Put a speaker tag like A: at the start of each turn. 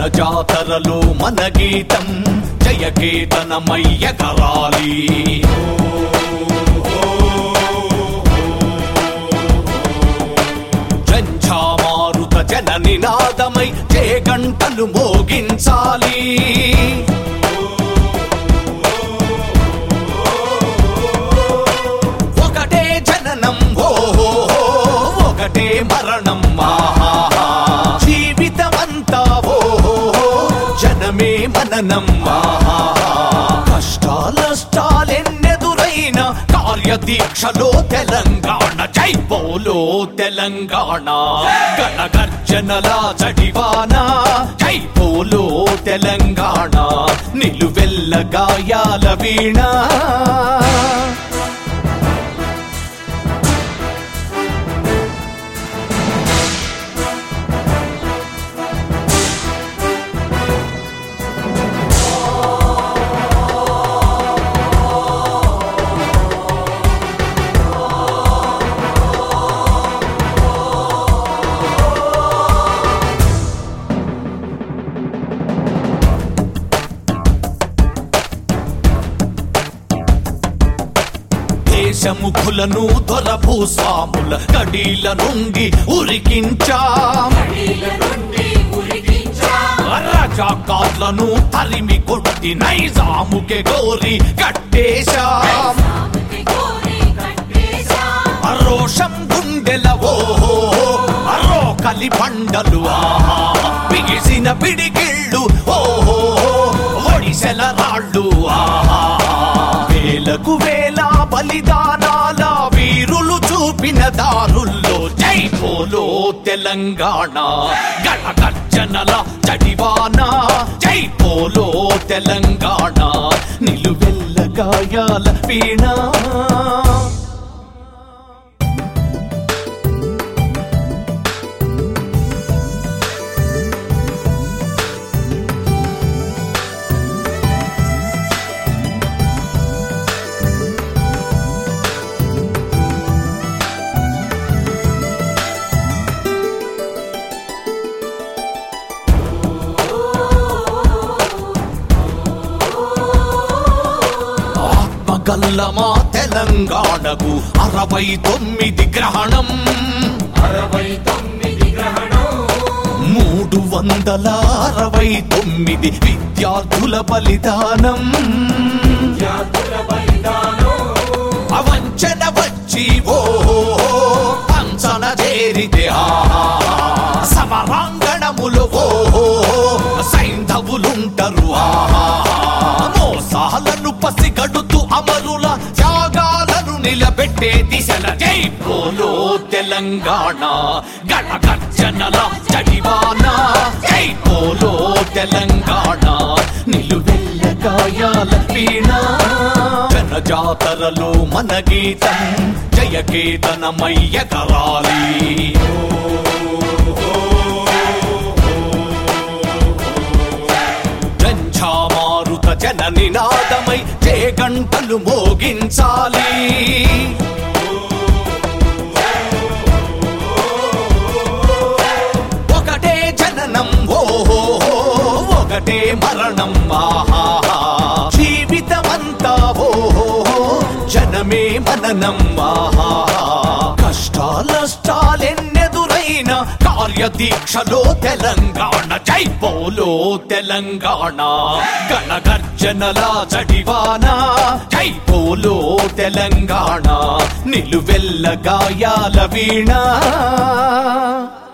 A: జాతరలో మన గీతం జయకేతనమయ్య కరాలి జంఝామారుత జన నినాదమై జే గంటలు మోగించాలి ఒకటే జననం ఓ ఒకటే మరణం ఆహా జీవితమంతా ఓ జనమే మననం ఆహా కష్టాలష్టాలెన్నెదురైన కార్యదీక్షలో తెలంగాణ జై పోలో తెలంగాణ గణగర్జనల జడివాన జై పోలో తెలంగాణ నిలువెల్ల గాయాల వీణ దేశముఖులను దొరభూస్వాముల కడీల నుండి ఉరికించాం రజాకాట్లను తరిమి కొట్టి నైజాముకే గోరి కట్టేశాం రోషం గుండెల ఓహో అరో కలి పండలు ఆహా బిగిసిన పిడికిళ్ళు ఓహో ఒడిసెల రాళ్ళు ఆహా వేలకు వేల బలిదానాల వీరులు చూపిన దారుల్లో జై పోలో తెలంగాణ గణగర్జనల చడివాన జై పోలో తెలంగాణ నిలువెల్ల గాయాల వీణ ఆత్మగల్లమా తెలంగాణకు అరవై తొమ్మిది గ్రహణం
B: అరవై తొమ్మిది గ్రహణం
A: మూడు వందల అరవై తొమ్మిది విద్యార్థుల బలిదానం
B: జాతుల బలిదానం
A: అవంచన వచ్చి ఓ పంచన చేరితే ఆహా సమరాంగణములు ఓ సైంధవులుంటరు ఆహా మోసాలను పసిగడుతూ అమరుల త్యాగాలను నిలబెట్టే దిశల జై పోలో తెలంగాణ గణగర్జనల జడివాన జై పోలో తెలంగాణ నిలువెల్ల గాయాల వీణ జన జాతరలో మన గీతం జయకేతనమయ్య కరాలి జంఝామారుత జన నినాదమై జే గంటలు మోగించాలి ఒకటే జననం ఓహో ఒకటే మరణం ఆహా జీవితమంతా ఓహో జనమే మననం ఆహా కష్టాలష్టాలెన్నెదురైన కార్యదీక్షలో తెలంగాణ జై పోలో తెలంగాణ గణగర్జనల జడివాన జై పోలో తెలంగాణ నిలువెల్ల గాయాల వీణ